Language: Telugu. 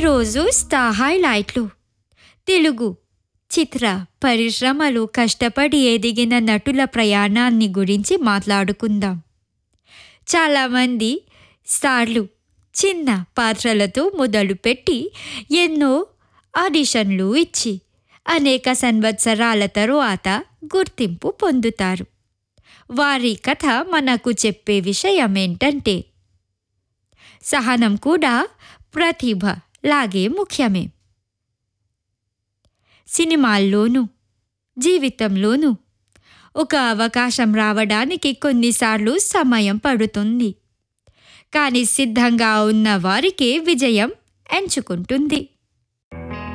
ఈరోజు స్టార్ హైలైట్లు తెలుగు చిత్ర పరిశ్రమలో కష్టపడి ఎదిగిన నటుల ప్రయాణాన్ని గురించి మాట్లాడుకుందాం చాలామంది స్టార్లు చిన్న పాత్రలతో మొదలుపెట్టి ఎన్నో ఆడిషన్లు ఇచ్చి అనేక సంవత్సరాల తరువాత గుర్తింపు పొందుతారు వారి కథ మనకు చెప్పే విషయం ఏంటంటే సహనం కూడా ప్రతిభ లాగే ముఖ్యమే సినిమాల్లోనూ జీవితంలోనూ ఒక అవకాశం రావడానికి కొన్నిసార్లు సమయం పడుతుంది కానీ సిద్ధంగా ఉన్న వారికే విజయం ఎంచుకుంటుంది